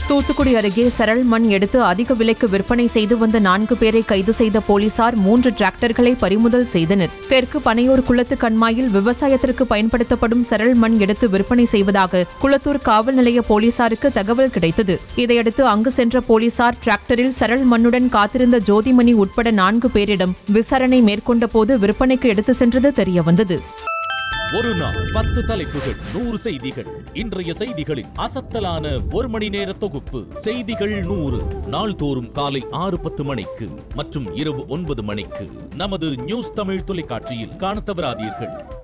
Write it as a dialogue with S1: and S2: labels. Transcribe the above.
S1: தூத்துக்குடி அருகே சரள் மண் எடுத்து அதிக விலைக்கு விற்பனை செய்து வந்த நான்கு பேரை கைது செய்த போலீசார் மூன்று டிராக்டர்களை பறிமுதல் செய்தனர் தெற்கு பனையூர் குளத்து கண்மாயில் விவசாயத்திற்கு பயன்படுத்தப்படும் சரள் மண் எடுத்து விற்பனை செய்வதாக குளத்தூர் காவல் நிலைய போலீசாருக்கு தகவல் கிடைத்தது இதையடுத்து அங்கு சென்ற போலீசார் டிராக்டரில் சரள் மண்ணுடன் காத்திருந்த ஜோதிமணி உட்பட நான்கு பேரிடம் விசாரணை மேற்கொண்ட போது விற்பனைக்கு எடுத்து சென்றது தெரியவந்தது
S2: ஒரு நாள் பத்து தலைப்புகள் நூறு செய்திகள் இன்றைய செய்திகளின் அசத்தலான ஒரு மணி நேர தொகுப்பு செய்திகள் நூறு நாள்தோறும் காலை ஆறு பத்து மணிக்கு மற்றும் இரவு ஒன்பது மணிக்கு நமது நியூஸ் தமிழ் தொலைக்காட்சியில் காணத் தவறாதீர்கள்